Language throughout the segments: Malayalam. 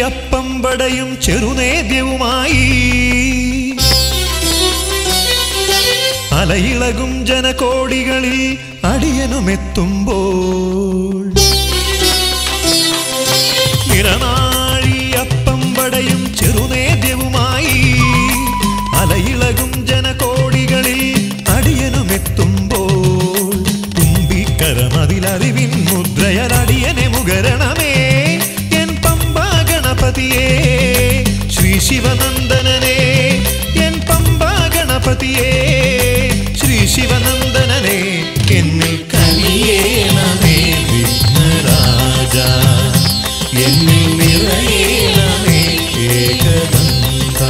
അപ്പം വടയും ചെറുനേദ്യവുമായി അലയിളകും ജനകോടികളിൽ അടിയനുമെത്തുമ്പോൾ നിറനാഴി അപ്പം വടയും ചെറുനേദ്യവുമായി അലയിളകും ജനകോടികളിൽ അടിയനുമെത്തുമ്പോൾ തുമ്പിക്കരമതിലറിവിൻ മുദ്രയലടിയനെ മുകരണമേ എൻ പമ്പാ ഗണപതിയേ ശ്രീ ശിവനന്ദനനെ എൻ പമ്പാ ഗണപതിയേ ശ്രീ ശിവനന്ദനനെ എന്നിൽ കനിയേണമേ വിഘ്നരാജ എന്നിൽ നിറയേണമേ ഏകദന്ത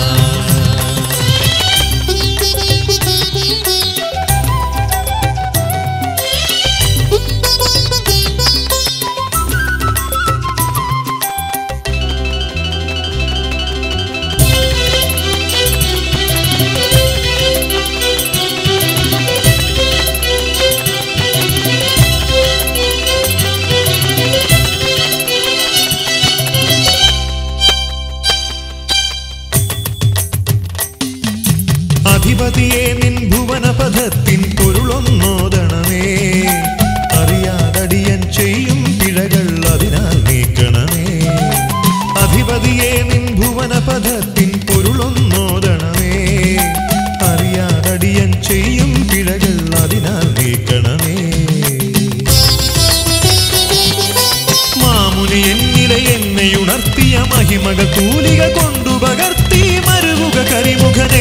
അധിപതിയെ നിൻ ഭുവനപഥത്തിൻ പൊരുളൊന്നോദണമേ അറിയാതടിയൻ ചെയ്യും പിഴകൾ അതിനാൽ നീക്കണമേ അധിപതിയെ നിൻ ഭുവനപഥത്തിൻ പൊരുളൊന്നോദണമേ അറിയാതടിയൻ ചെയ്യും പിഴകൾ അതിനാൽ നീക്കണമേ മാമുനി എന്നിലെ എന്നെ ഉണർത്തിയ മഹിമക കൂലിക കൊണ്ടു പകർത്തി മരുവുക കരിമുഖനേ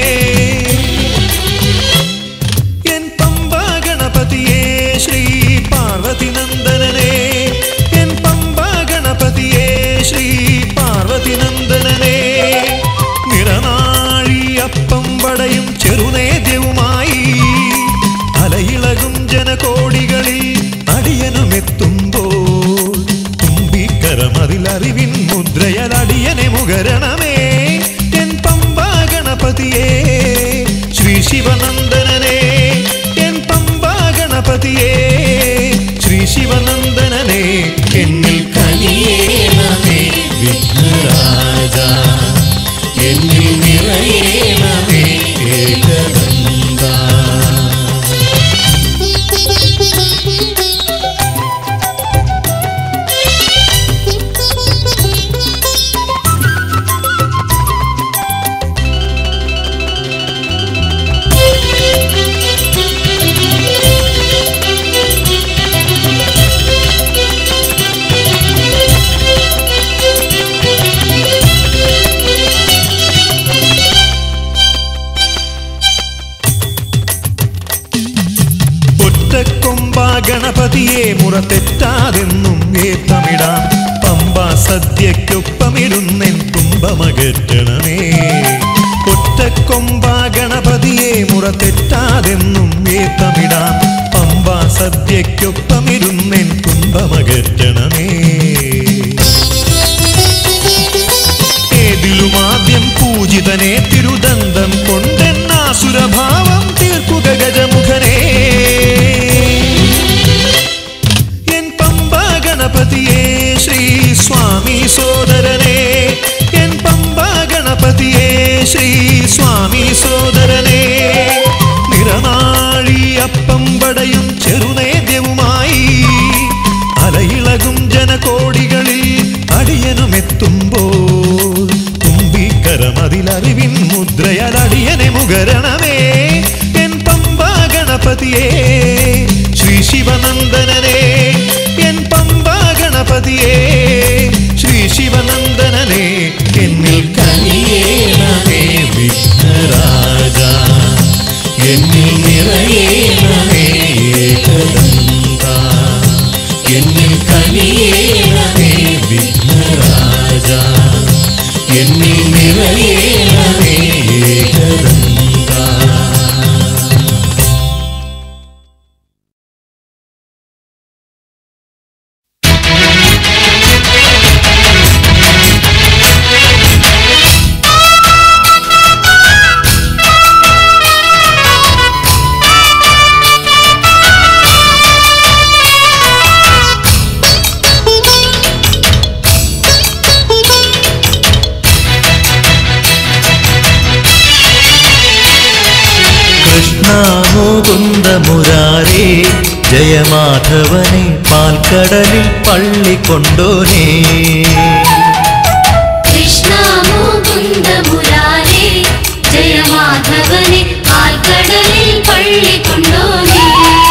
എൻ പമ്പാ ഗണപതിയേ ശ്രീ പാർവതി നന്ദനനേ എൻ പമ്പാ ഗണപതിയേ ശ്രീ പാർവതി നന്ദനനേ നിറനാഴി അപ്പം വടയും ചെറുനേദ്യവുമായി അലയിളകും ജനകോടികളിൽ അടിയനുമെത്തുമ്പോൾ തുമ്പിക്കരമതിലറിവിൻ മുദ്രയലടിയനെ മുകരണമേ എൻ പമ്പാ ഗണപതിയേ ശ്രീ ശിവനന്ദനനെ എൻ പമ്പാ ഗണപതിയേ ശ്രീ ശിവനന്ദനനെ എന്നിൽ കനിയേണമേ വിഘ്നരാജ എന്നിൽ നിറയേണമേ ഏകദന്ത ഒറ്റക്കൊമ്പ ഗണപതിയെ മുറ തെറ്റാതെന്നും ഏത്തമിടാം പമ്പ സദ്യക്കൊപ്പമിരുന്നെൻ കുംഭമകറ്റണമേ ഒറ്റക്കൊമ്പ ഗണപതിയെ മുറ തെറ്റാതെന്നും ഏത്തമിടാം പമ്പ സദ്യക്കൊപ്പമിരുന്നെൻ കുംഭമകറ്റണമേ ഏതിലും ആദ്യം പൂജിതനെ തിരുദന്തം കൊണ്ടെന്നാസുരഭാവം തീർക്കുക ഗജമുഖനേ എൻ പമ്പാ ഗണപതിയേ ശ്രീ സ്വാമി സോദരനെ എൻ പമ്പാ ഗണപതിയേ ശ്രീ സ്വാമി സോദരനെ നിറനാഴി അപ്പം വടയും ചെറുനേദ്യവുമായി അലയിളകും ജനകോടികളിൽ അടിയനുമെത്തുമ്പോൾ തുമ്പിക്കരമതിലറിവിൻ മുദ്രയലടിയനെ മുകരണമേ എൻ പമ്പാ ഗണപതിയേ ശ്രീ ശിവനന്ദനനെ എൻ പമ്പാ ഗണപതിയേ ശ്രീ ശിവനന്ദനനെ എന്നിൽ കനിയേണമേ വിഘ്നരാജ എന്നിൽ നിറയേണമേ ഏകദന്ത എന്നിൽ കനിയേണമേ വിഘ്നരാജ എന്നിൽ നിറയേണമേ ഏകദന്ത ആ കൃഷ്ണ മുകുന്ദ മുരാരേ ജയമാധവനെ പാൽക്കടലിൽ പള്ളിക്കൊണ്ടോനേ കൃഷ്ണ മുകുന്ദ മുരാരേ ജയ മാധവനെ പാൽക്കടലിൽ പള്ളി കൊണ്ടോനേ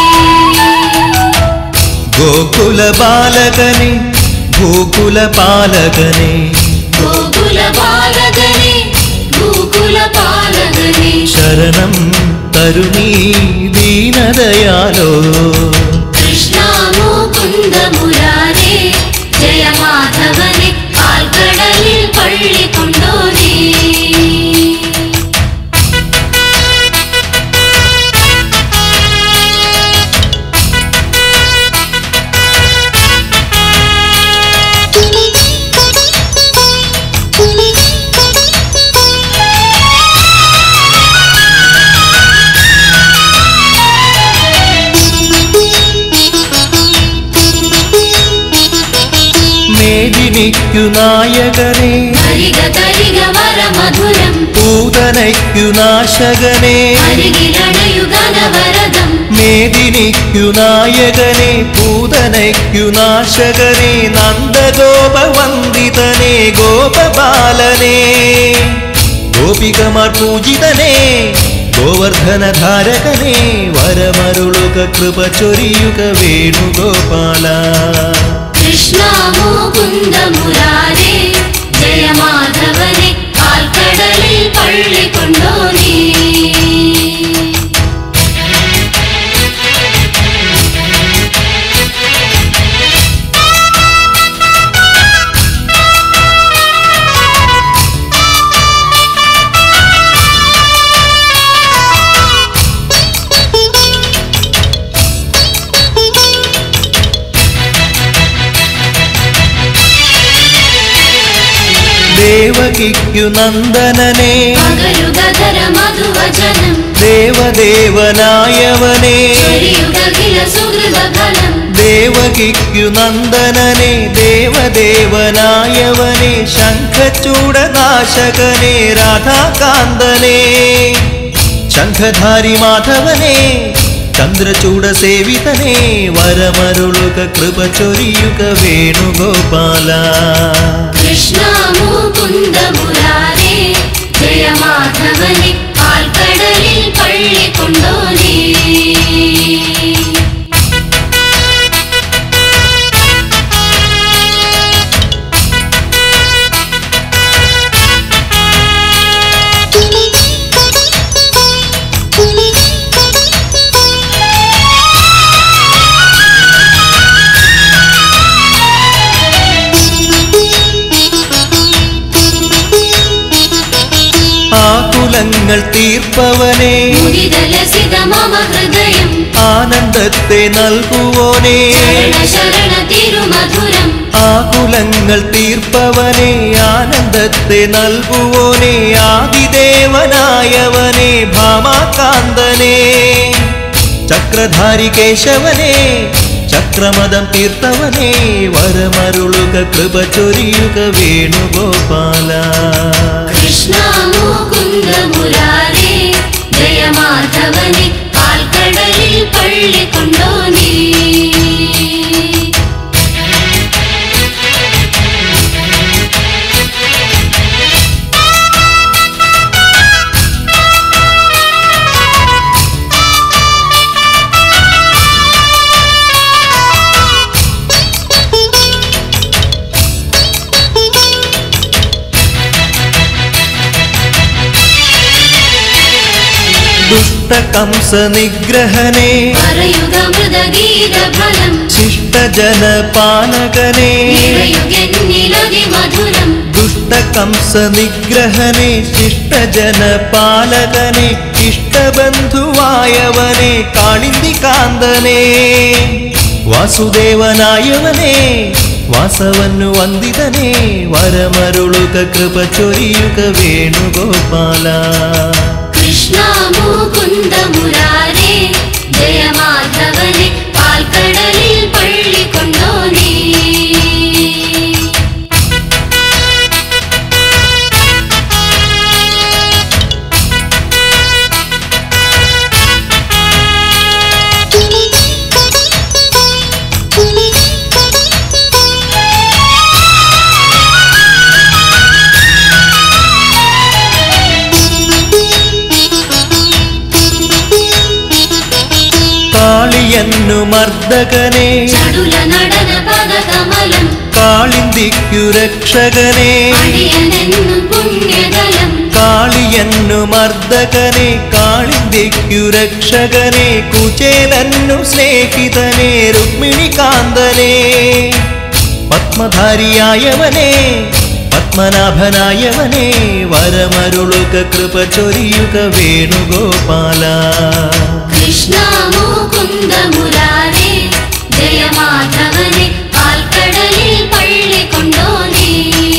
ഗോകുല ബാലകനെ ഭൂകുല പാലകനെ ഗോകുല ബാലകനെ ഗോകുല പാലകനെ ശരണം തരുണീ ദീനദയാലോ കൃഷ്ണ മുകുന്ദ മുരാരേ ജയ മാധവനെ പാൽക്കടലിൽ പള്ളി കൊണ്ടോനേ മേദിനിക്കു നായകനെ തരിക തരിക വര മധുരം പൂതനയ്ക്കു നാശകനെ അരികിലണയുഗനവരദം മേദിനിക്കു നായകനെ പൂതനയ്ക്കു നാശകനെ നന്ദഗോപവന്ദിതനെ ഗോപബാലനെ ഗോപികമാർ പൂജിതനെ ഗോവർദ്ധനധാരകനെ വരമരുളുക കൃപ ചൊരിയുക വേണുഗോപാല കൃഷ്ണ മുകുന്ദ മുരാരേ ജയ മാധവനെ പാൽക്കടലിൽ പള്ളി കൊണ്ടോനേ ദേവകിക്കു നന്ദനനെ പകരുഗധര മധുവചനം ദേവദേവനായവനെ ചൊരിയുഗില സുഹൃത ഫലം ദേവകിക്കു നന്ദനനെ ദേവദേവനായവനെ ശംഖചൂടനാശകനെ രാധാകാന്തനെ ശംഖധാരി മാധവനെ ചന്ദ്രചൂട സേവിതനെ വരമരുളുക കൃപ ചൊരിയുക വേണുഗോപാല കൃഷ്ണ മുകുന്ദ മുരാരേ ജയ മാധവനെ പാൽക്കടലിൽ പള്ളി കൊണ്ടോനേ ആകുലങ്ങൾ തീർപ്പവനെ മുദിതലസിത മമ ഹൃദയം ആനന്ദത്തെ നൽകുവോനേ ശരണ ശരണ തിരുമധുരം ആകുലങ്ങൾ തീർപ്പവനെ ആനന്ദത്തെ നൽകുവോനെ ആദിദേവനായവനെ ഭാമാകാന്തനെ ചക്രധാരി കേശവനെ ചക്രമതം തീർത്തവനെ വരമരുളുക കൃപ ചൊരിയുക വേണുഗോപാല കൃഷ്ണ മുകുന്ദ മുരാരേ ജയ മാധവനെ പാൽക്കടലിൽ പള്ളി കൊണ്ടോനേ ദുഷ്ടകംസ നിഗ്രഹനെ പറയുക മൃദഗീത ഫലം ശിഷ്ടജന പാലകനെ നിറയുകന്നിലതി മധുരം ദുഷ്ടകംസ നിഗ്രഹനെ ശിഷ്ടജന പാലകനെ ഇഷ്ടബന്ധുവായവനെ കാളിന്തി കാന്തനെ വാസുദേവനായവനെ വാസവന്നു വന്ദിതനെ വരമരുളുക കൃപ ചൊരിയുക വേണുഗോപാല കൃഷ്ണ മുകുന്ദ മുരാരേ ജയ മാധവനെ പാൽക്കടലിൽ പള്ളി കൊണ്ടോനേ കാളിയെന്നു മർദ്ദകനെ ചടുല നടന പദകമലം കാളിന്തിക്കു രക്ഷകനെ അടിയനെന്നും പുണ്യതലം കാളിയന്നു മർദ്ദകനെ കാളിന്തിക്കു രക്ഷകനെ കുചേലന്നു സ്നേഹിതനെ രുക്മിണികാന്തനെ പത്മധാരിയായവനെ പത്മനാഭനായവനെ വരമരുളുക കൃപ ചൊരിയുക വേണുഗോപാല കൃഷ്ണ മുകുന്ദ മുരാരേ ജയ മാധവനെ പാൽക്കടലിൽ പള്ളി കൊണ്ടോനേ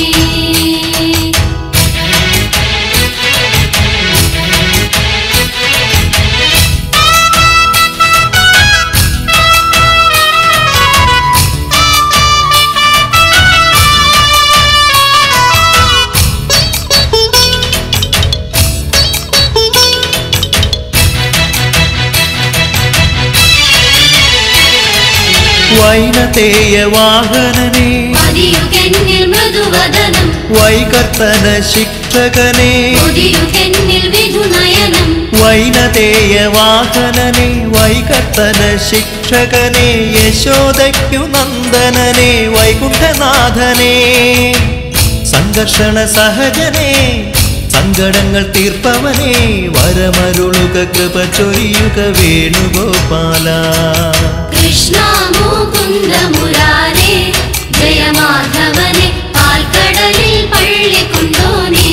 വൈനതേയ വാഹനനെ മതിയുകെന്നിൽ മൃദുവദനം വൈകർത്തന ശിക്ഷകനെ കൊതിയുകെന്നിൽ വിധുനയനം വൈനതേയ വാഹനനെ വൈകർത്തന ശിക്ഷകനെ യശോദയ്ക്കു നന്ദനനെ വൈകുണ്ഠനാഥനെ സംഘർഷണ സഹജനെ സങ്കടങ്ങൾ തീർപ്പവനെ വരമരുളുക കൃപ ചൊരിയുക വേണുഗോപാല കൃഷ്ണ മുകുന്ദ മുരാരേ ജയ മാധവനെ പാൽക്കടലിൽ പള്ളി കൊണ്ടോനേ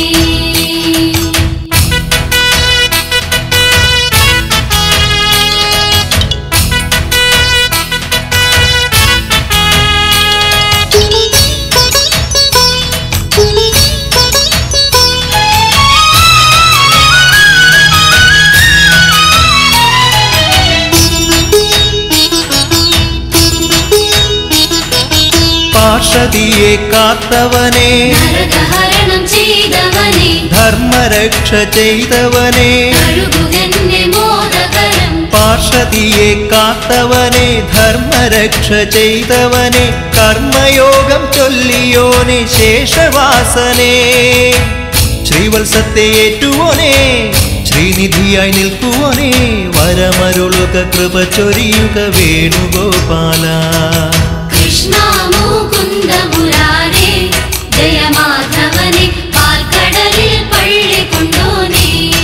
പാർഷതിയെ കാത്തവനെ നരകഹരണം ചെയ്തവനെ ധർമ്മരക്ഷ ചെയ്തവനെ കഴുകുകന്റെ മോദകരം പാർഷതിയെ കാത്തവനെ ധർമ്മരക്ഷ ചെയ്തവനെ കർമ്മയോഗം ചൊല്ലിയോനെ ശേഷവാസനെ ശ്രീവത്സത്തെ ഏറ്റുവോനെ ശ്രീനിധിയായി നിൽക്കുവോനെ വരമരുളുക കൃപ ചൊരിയുക വേണുഗോപാല കൃഷ്ണ മുകുന്ദ മുരാരേ ജയ മാധവനെ പാൽക്കടലിൽ പള്ളി കൊണ്ടോനേ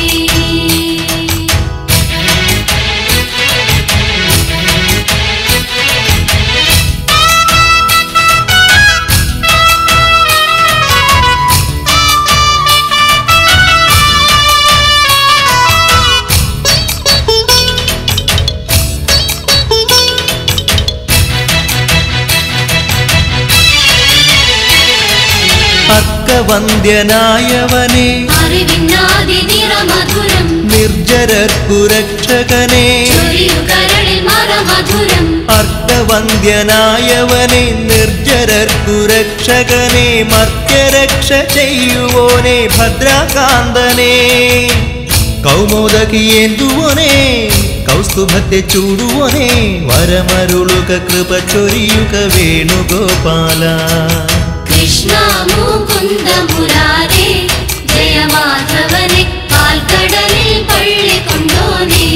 അർക്കവന്ദ്യനായവനെ അറിവിന്നാതി നിറമധുരം നിർജരർക്കു രക്ഷകനെ ചൊരിയുകരളിൽ മറമധുരം അർക്കവന്ദ്യനായവനെ നിർജരർക്കു രക്ഷകനെ മർത്യരക്ഷ ചെയ്യുവോനെ ഭദ്രാകാന്തനെ കൗമോദകിയേന്തുവോനെ കൗസ്തുഭത്തെ ചൂടുവോനെ വരമരുളുക കൃപ ചൊരിയുക വേണുഗോപാല കൃഷ്ണ മുകുന്ദ മുരാരേ ജയ മാധവനെ പാൽക്കടലിൽ പള്ളി കൊണ്ടോനേ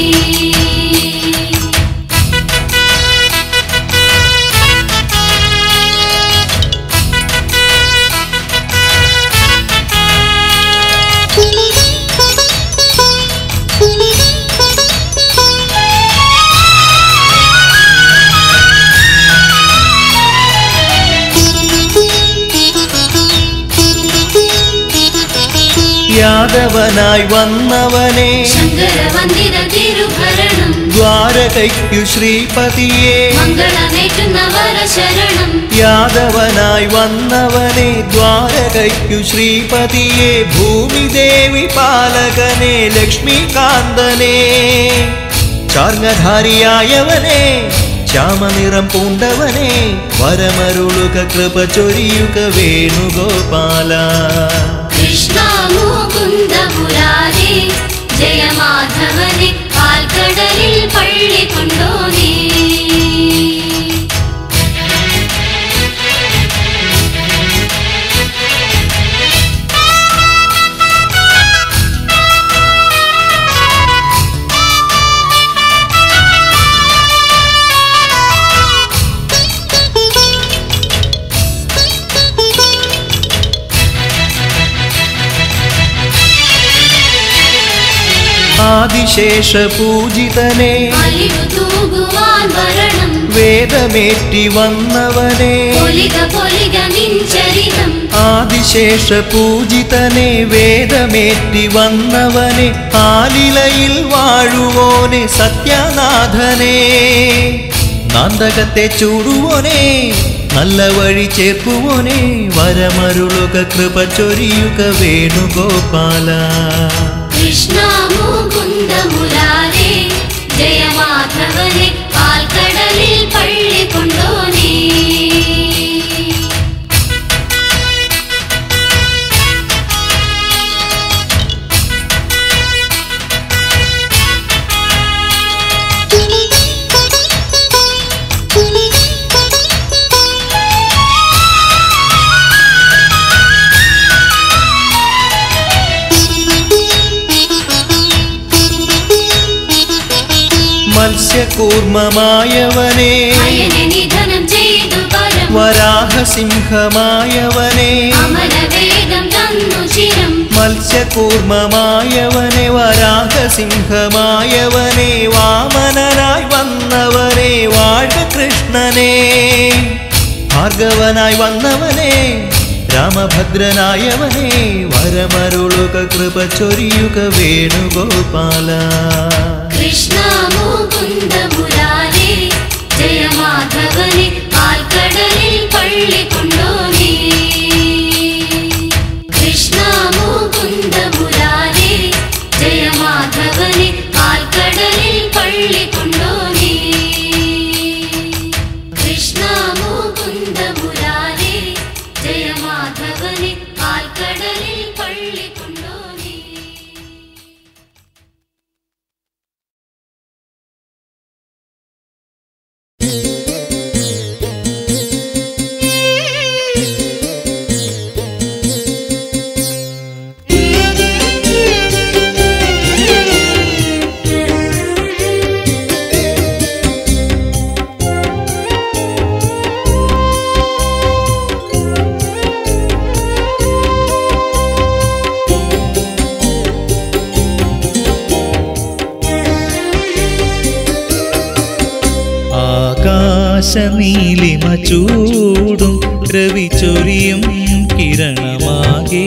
യാദവനായി വന്നവനെ ശങ്കരവന്ദിത തിരുഭരണം ദ്വാരകയ്ക്കു ശ്രീപതിയെ മംഗളമേറ്റുന്ന വരശരണം യാദവനായി വന്നവനെ ദ്വാരകയ്ക്കു ശ്രീപതിയെ ഭൂമിദേവി പാലകനെ ലക്ഷ്മികാന്തനെ ചാർങ്ങധാരിയായവനെ ശ്യാമനിറം പൂണ്ടവനെ വരമരുളുക കൃപ ചൊരിയുക വേണുഗോപാല കൃഷ്ണ മുകുന്ദ മുരാരേ ജയ മാധവനെ പാൽക്കടലിൽ പള്ളി കൊണ്ടോനേ ആദിശേഷ പൂജിതനെ അലിവു തൂകുവാൻ വരണം വേദമേറ്റി വന്നവനെ പൊലിക പൊലിക നിൻചരിതം ആദിശേഷ പൂജിതനെ വേദമേറ്റി വന്നവനെ ആലിലയിൽ വാഴുവോനെ സത്യനാഥനെ നാന്തകത്തെ ചൂടുവോനെ നല്ല വഴി ചേർക്കുവോനെ വരമരുളുക കൃപ ചൊരിയുക വേണുഗോപാല കൃഷ്ണ മുകുന്ദ മുരാരേ ജയ മാധവനെ പാൽക്കടലിൽ പള്ളി കൊണ്ടോനേ മത്സ്യകൂർമ്മമായവനെ അയനെ നിധനം ചെയ്തു പരം വരാഹസിംഹമായവനെ അമരവേദം തന്നു ചിരം മത്സ്യകൂർമ്മമായവനെ വരാഹസിംഹമായവനെ വാമനനായി വന്നവനെ വാഴ കൃഷ്ണനെ ഭാർഗവനായി വന്നവനെ രാമഭദ്രനായവനെ വരമരുളുക കൃപ ചൊരിയുക വേണുഗോപാല കൃഷ്ണ മുകുന്ദ മുരാരേ ജയ മാധവനെ പാൽക്കടലിൽ പള്ളി കൊണ്ടോനേ കൃഷ്ണ മുകുന്ദ മുരാരേ ജയ മാധവനെ പാൽക്കടലിൽ പള്ളി കൊണ്ടോനേ കൃഷ്ണ മുകുന്ദ മുരാരേ ജയ മാധവനെ പാൽക്കടലിൽ പള്ളി കൊണ്ടോനേ ആകാശനീലിമ ചൂടും രവി ചൊരിയും കിരണമാകെ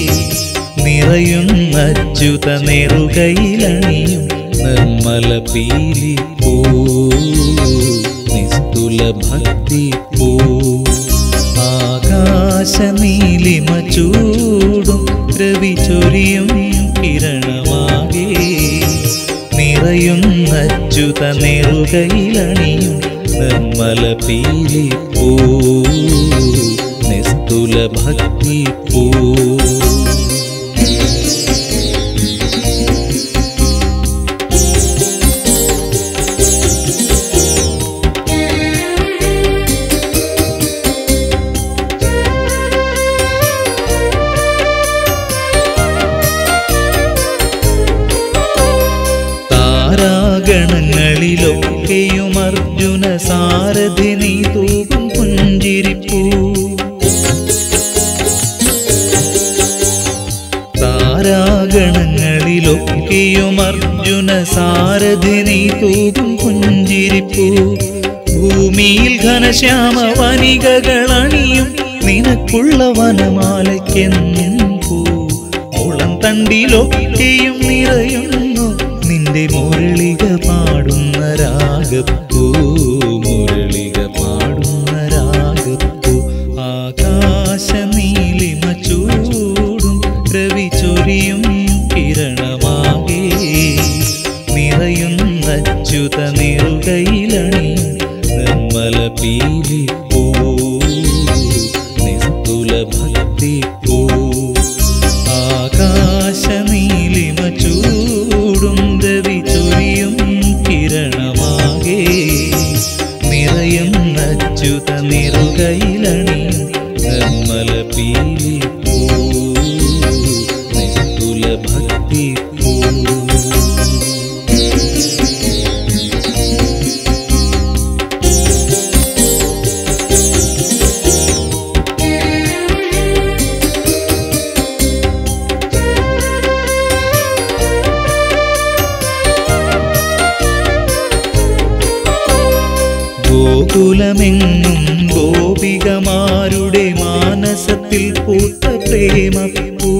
നിറയുന്നച്യുത നെറുകയിലണിയും നിർമ്മല പീലി പോ നിസ്തുല ഭക്തി പോ ആകാശനീലിമ ചൂടും രവി ചൊരിയും കിരണമാകെ നിറയുന്നച്യുത നെറുകയിലണിയും നിർമ്മല പീലി പോ നിസ്തുല ഭക്തി പോ താരാഗണങ്ങളിലൊക്കെയും അർജുന സാരഥി നീ തൂകും പുഞ്ചിരിപ്പൂ താരാഗണങ്ങളിലൊക്കെയും അർജുന സാരഥി നീ തൂകും പുഞ്ചിരിപ്പൂ ഭൂമിയിൽ ഘനശ്യാമ വനികകളണിയും നിനക്കുള്ള വനമാലയ്ക്കെന്നും പൂ മുളം തണ്ടിലൊക്കെയും നിറയുന്നു നിന്റെ മുരളിക പാടുന്ന രാഗപ്പൂ മുരളിക പാടുന്ന രാഗപ്പൂ ആകാശ നീലിമ ചൂടും രവി ചൊരിയും കിരണമാകെ നിറയുന്ന അച്യുത നിറുകയിലണിയും നിർമ്മല പീലി പോ നിസ്തുല ഭക്തി പോ ആകാശനീലിമ ചൂടും രവി ചൊരിയും കിരണമാകെ നിറയുന്ന അച്യുത നിറുകയിലണിയും നിർമ്മല പീലി പോ നിസ്തുല ഭക്തി പോ ഗോകുലമെങ്ങും ഗോപികമാരുടെ മാനസത്തിൽ പൂത്ത പ്രേമപ്പൂ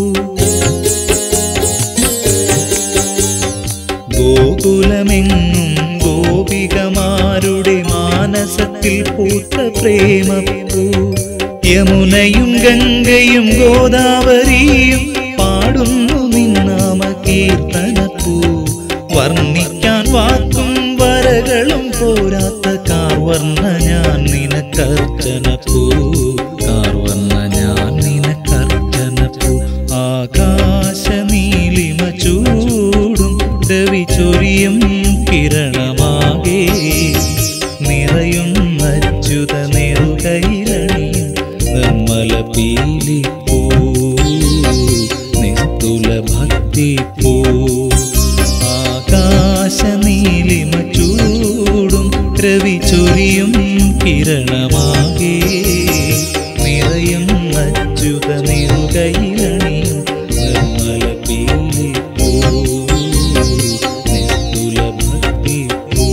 ഗോകുലമെങ്ങും ഗോപികമാരുടെ മാനസത്തിൽ പൂത്ത പ്രേമപ്പൂ യമുനയും ഗംഗയും ഗോദാവരിയും പാടുന്നു നിന്നാമ കീർത്തനപ്പൂ വർണ്ണിക്കാൻ വാക്കും വരകളും പോരാത്ത കാർവർണ്ണ ഞാൻ നിനക്കർച്ചനപ്പൂ കാർവർണ്ണ ഞാൻ നിനക്കർച്ചനപ്പൂ ആകാശ നീലിമ ചൂടും രവി ചൊരിയും കിരണമാകെ നിറയും അച്യുത നെറുകയിലണിയും നിർമ്മല പീലിപ്പൂ നിസ്തുല ഭക്തിപ്പൂ ആകാശ നീലിമ ചൂടും രവി ചൊരിയും കിരണമാകെ നിറയും അച്യുത നെറുകയിലണിയും നിർമ്മല പീലിപ്പൂ നിസ്തുല ഭക്തിപ്പൂ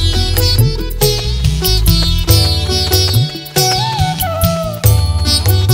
ും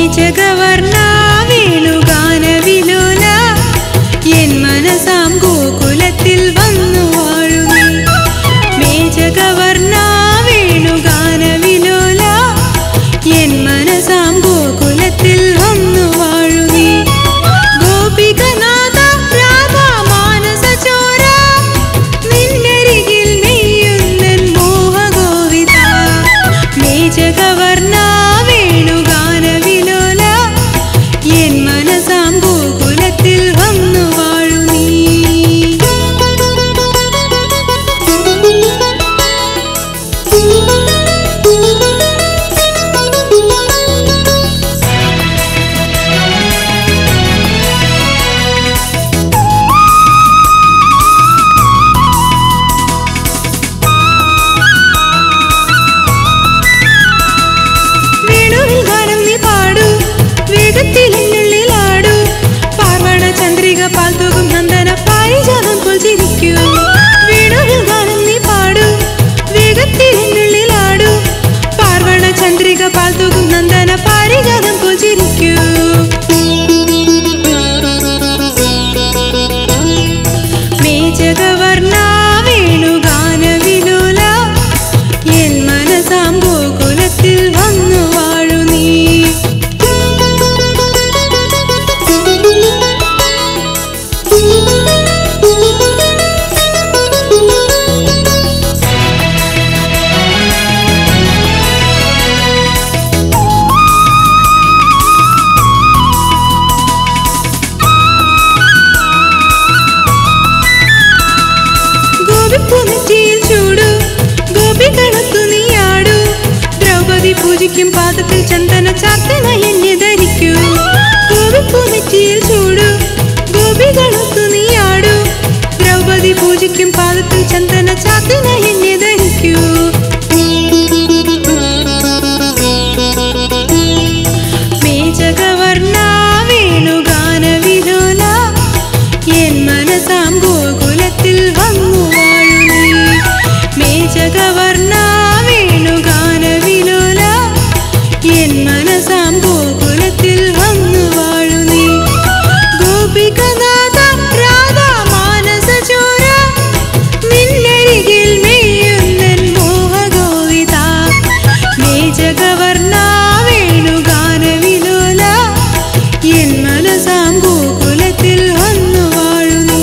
മേജകവർണ വേണുഗാനവിലോല എൻ മനസാം ഗോകുലത്തിൽ വന്നു വാഴുമേ മേജകവർണ വേണുഗാനവിലോല എൻ മനസാം ഗോകുലത്തിൽ വന്നു വാഴുമേ ഗോപികനാഥ രാധാ മാനസചോര നിന്നരികിൽ നെയ്യുന്നൻ മോഹഗോവിത മേജകവർണ വേണുഗാനവിലോല എൻ മനസാം ഗോകുലത്തിൽ വന്നു വാഴു നീ വേണുവിൽ ഗാനം നീ പാടൂ വേഗത്തിൽ എന്നുള്ളിലാടൂ പാർവണ ചന്ദ്രിക പാൽതൂകും നന്ദന പാരിജാതം പോൽ ചിരിക്കൂ വേണുവിൽ ഗാനം നീ പാടൂ വേഗത്തിൽ എന്നുള്ളിലാടൂ പാർവണ ചന്ദ്രിക പാൽതൂകും നന്ദന പാരിജാതം പോൽ ചിരിക്കൂ മേജകവർണ വേണുഗാനവിലോല എൻ മനസാം ഗോകുലത്തിൽ വന്നു വാഴു നീ ഗോപിപ്പൂനെറ്റിയിൽ ചൂടു ഗോപികളത്തു നീയാടു ദ്രൗപദി പൂജിക്കും പാദത്തിൽ ചന്ദന ചാർത്തന എന്നെ ധരിക്കൂ ഗോപിപ്പൂനെറ്റിയിൽ ചൂടു ഗോപികളത്തു നീയാടു ദ്രൗപദി പൂജിക്കും പാദത്തിൽ ചന്ദന ചാർത്തന എന്നെ ധരിക്കൂ മേജകവർണ വേണുഗാനവിലോല എൻ മനസാം ഗോകുലത്തിൽ വന്നു വാഴു നീ മേജകവർണ വേണുഗാനവിലോല എൻ മനസാം ഗോകുലത്തിൽ വന്നു വാഴു നീ ഗോപികനാഥ രാധാ മാനസചോര നിന്നരികിൽ മെയ്യുന്നൻ മോഹഗോവിത മേജകവർണ വേണുഗാനവിലോല എൻ മനസാം ഗോകുലത്തിൽ വന്നു വാഴു നീ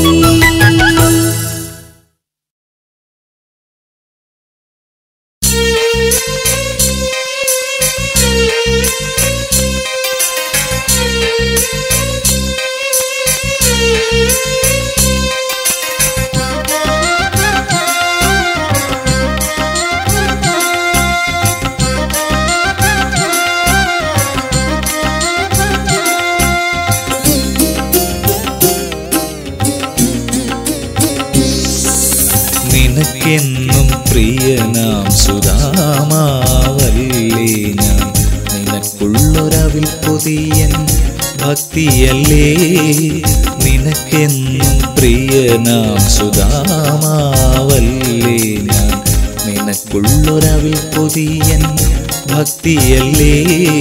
നിനക്കെന്നും പ്രിയനാം സുധാമാവല്ലേ ഞാൻ നിനക്കുള്ളൊരവിൽ പൊതിയൻ ഭക്തിയല്ലേ നിനക്കെന്നും പ്രിയനാം സുധാമാവല്ലേ ഞാൻ നിനക്കുള്ളൊരവിൽ പൊതിയൻ ഭക്തിയല്ലേ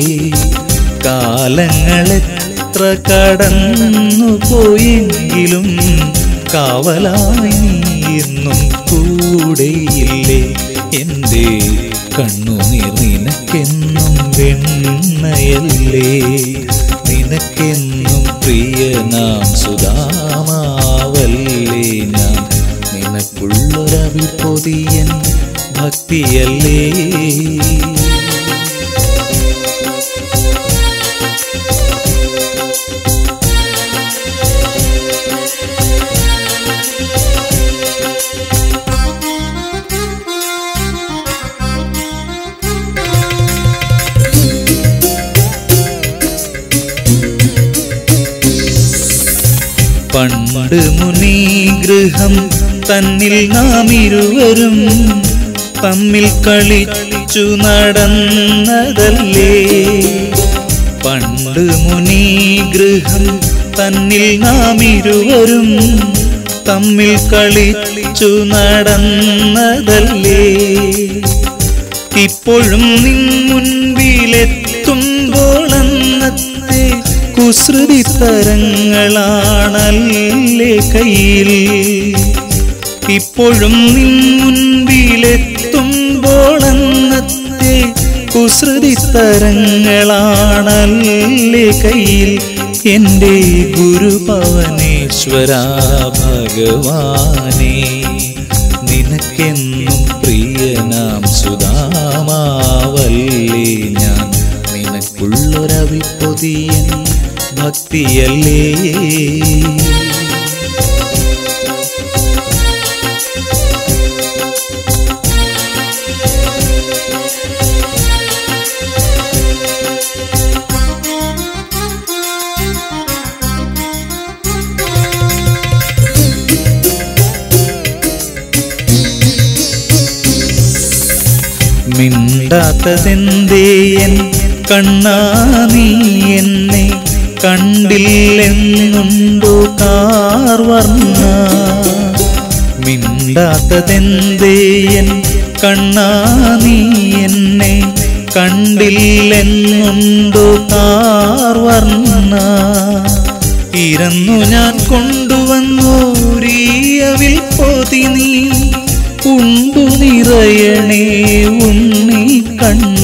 കാലങ്ങളെത്ര കടന്നു പോയെങ്കിലും കാവലായി നീ എന്നും കൂടെയില്ലേ എൻ്റെ കണ്ണുനീർ നിനക്കെന്നും വെണ്ണയല്ലേ നിനക്കെന്നും പ്രിയനാം സുധാമാവല്ലേ ഞാൻ നിനക്കുള്ളൊരവിൽ പൊതിയൻ ഭക്തിയല്ലേ പണ്ട് മുനി ഗൃഹം തന്നിൽ നാം ഇരുവരും തമ്മിൽ കളിച്ചു നടന്നതല്ലേ പണ്ട് മുനി ഗൃഹം തന്നിൽ നാം ഇരുവരും തമ്മിൽ കളിച്ചു നടന്നതല്ലേ ഇപ്പോഴും നിൻ മുൻപിലെത്തുമ്പോൾ അന്നത്തെ കുസൃതി തരങ്ങളാണല്ലേ കയ്യിൽ ഇപ്പോഴും നിൻ മുൻപിലെത്തുമ്പോൾ അന്നത്തെ കുസൃതി തരങ്ങളാണല്ലേ കയ്യിൽ എൻ്റെ ഗുരുപവനേശ്വര ഭഗവാനേ നിനക്കെന്നും പ്രിയനാം സുധാമാവല്ലേ ഞാൻ നിനക്കുള്ളൊരവിൽ പൊതിയൻ ഭക്തിയല്ലേ മിണ്ടാത്തതെന്തേ എൻ കണ്ണാ നീ എന്നെ കണ്ടില്ലെന്നുണ്ടോ കാർവർണ്ണ മിണ്ടാത്തതെന്തേ എൻ കണ്ണാ നീ എന്നെ കണ്ടില്ലെന്നുണ്ടോ കാർവർണ്ണ ഇരന്നു ഞാൻ കൊണ്ടുവന്നോരിയവിൽ പൊതി നീ ഉണ്ടു നിറയണേ ഉണ്ണി കണ്ണ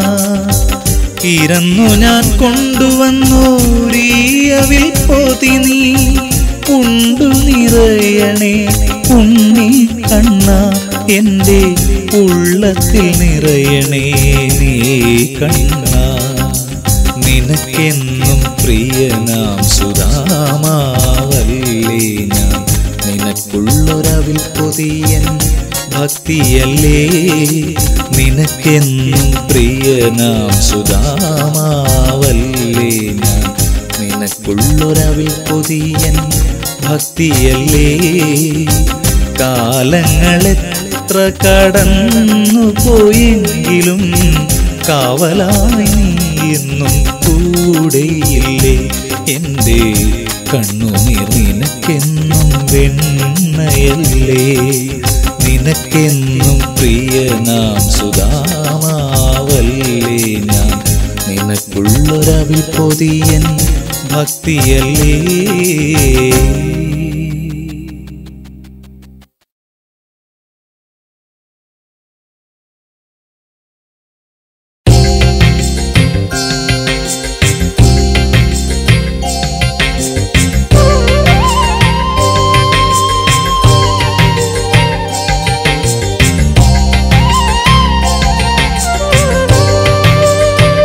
ഇരന്നു ഞാൻ കൊണ്ടുവന്നോരിയവിൽ പൊതി നീ ഉണ്ടു നിറയണേ ഉണ്ണി കണ്ണ എൻ്റെ ഉള്ളത്തിൽ നിറയണേ നീ കണ്ണ നിനക്കെന്നും പ്രിയനാം സുധാമാവല്ലേ ഞാൻ നിനക്കുള്ളൊരവിൽ പൊതിയൻ ഭക്തിയല്ലേ നിനക്കെന്നും പ്രിയനാം സുധാമാവല്ലേ ഞാൻ നിനക്കുള്ളൊരവിൽ പൊതിയൻ ഭക്തിയല്ലേ കാലങ്ങളെത്ര കടന്നു പോയെങ്കിലും കാവലായി നീ എന്നും കൂടെയില്ലേ എൻ്റെ കണ്ണുനീർ നിനക്കെന്നും വെണ്ണയല്ലേ നിനക്കെന്നും പ്രിയനാം സുധാമാവല്ലേ ഞാൻ നിനക്കുള്ളൊരവിൽ പൊതിയൻ ഭക്തിയല്ലേ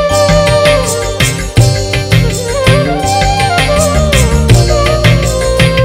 Thank you.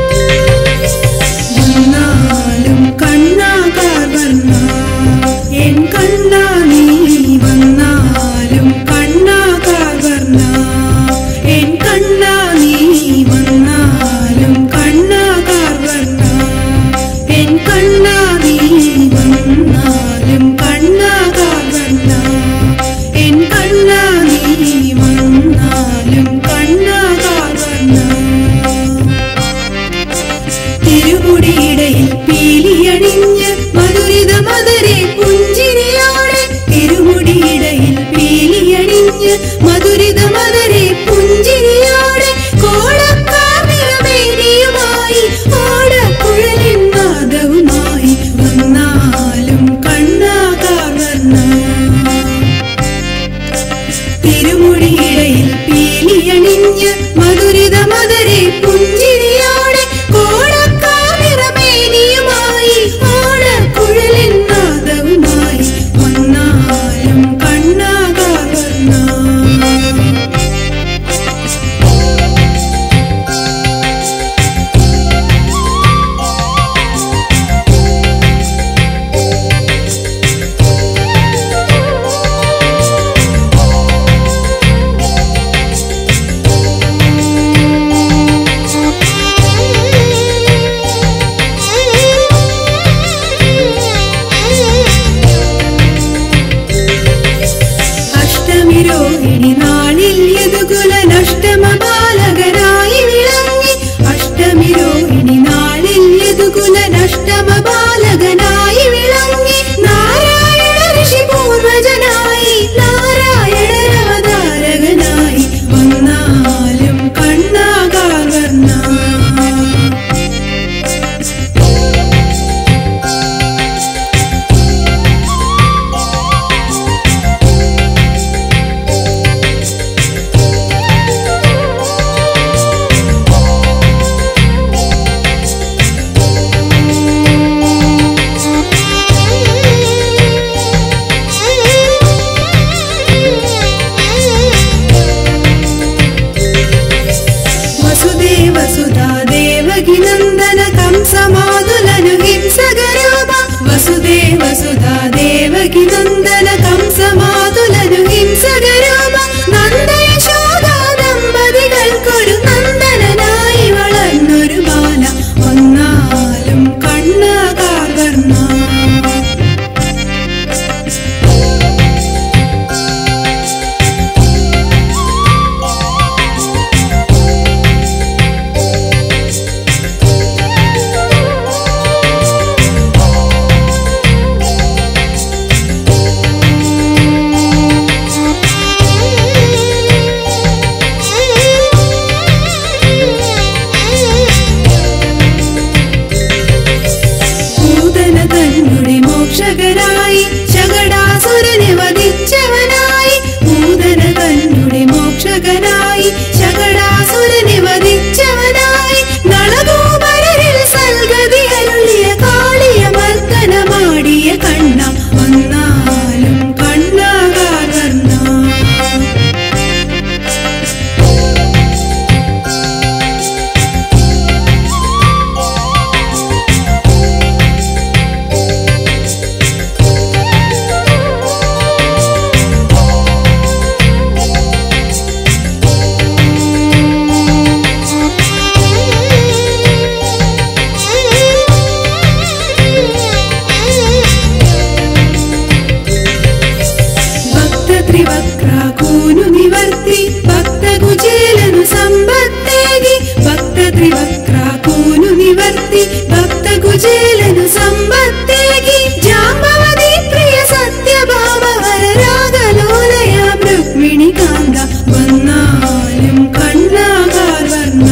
മാറ്റി ശകടാസുരനെ വധിച്ചവനായി നളഗോപരരിൽ സൽഗതി അരുളിയ കാളിയ മർദ്ദനമാടിയ കണ്ണ വന്നാലും കണ്ണാകാർ വർണ്ണ ഭക്ത ത്രിവക്രാകൂനു നിവർത്തി ഭക്ത കുചേലനു സമ്പത്തേകി ഭക്ത ത്രിവക്രാകൂനു നിവർത്തി ഭക്ത കുചേലനു സമ്പത്തേകി ജാമ്പവതി പ്രിയ സത്യഭാമ ഹരരാഗലോലയാം രുക്മിണി കാന്ത വന്നാലും കണ്ണാകാർ വർണ്ണ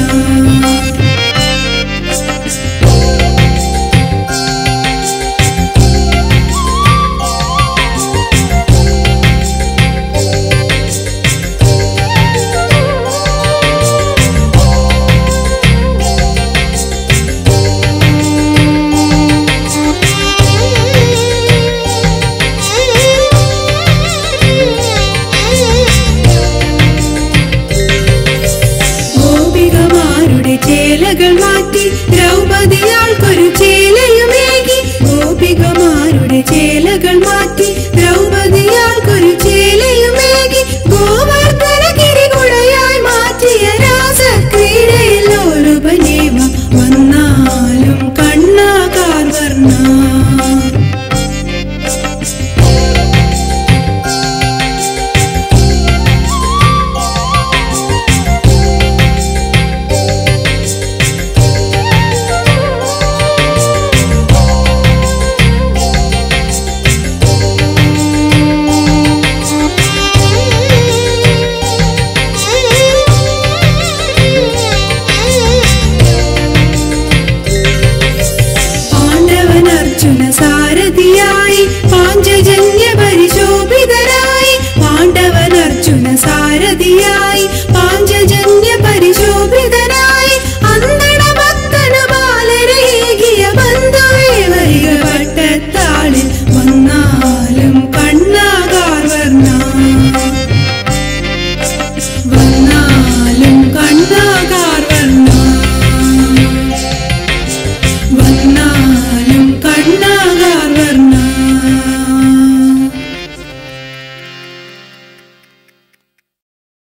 ഗോപികമാരുടെ ചേലകൾ മാറ്റി ദ്രൗപതിയാൾക്കൊരു ചേലയുമേകി ഗോപികമാരുടെ ചേലകൾ മാറ്റി